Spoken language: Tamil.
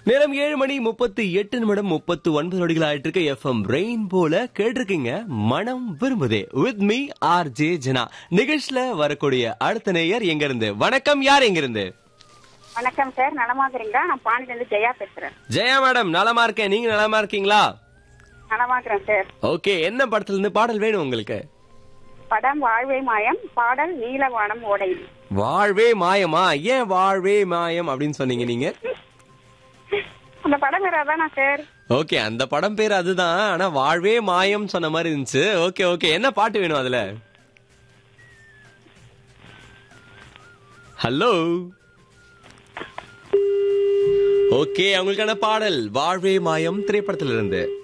நேரம் ஏழு மணி முப்பத்தி எட்டு நிமிடம் முப்பத்து ஒன்பது நொடிகள் ஆயிட்டு இருக்க எஃப்எம் ரெயின் போல கேட்டிருக்கீங்க மனம் விரும்புதே with me R J Jana நிகழ்ச்சியில வரக்கூடிய அடுத்த நேயர் எங்க இருந்து வணக்கம் யார் எங்க இருந்து வணக்கம் சார் நலமா இருக்கிறீங்களா நான் பாண்டியிலிருந்து ஜெயா பேசுறேன் ஜெயா மேடம் நலமா இருக்கேன் நீங்க நலமா இருக்கீங்களா நலமா இருக்கிறேன் சார் ஓகே என்ன படத்துல இருந்து பாடல் வேணும் உங்களுக்கு படம் வாழ்வை மாயம் பாடல் நீலவானம் ஓடை வாழ்வே மாயமா ஏன் வாழ்வே மாயம் அப்படின்னு சொன்னீங்க நீங்க அந்த படம் வேற அதானா சார் ஓகே அந்த படம் பேர் அதுதான் ஆனா வாழ்வே மாயம் சொன்ன மாதிரி இருந்துச்சு ஓகே ஓகே என்ன பாட்டு வேணும் அதுல ஹலோ ஓகே அவங்களுக்கான பாடல் வாழ்வே மாயம் திரைப்படத்திலிருந்து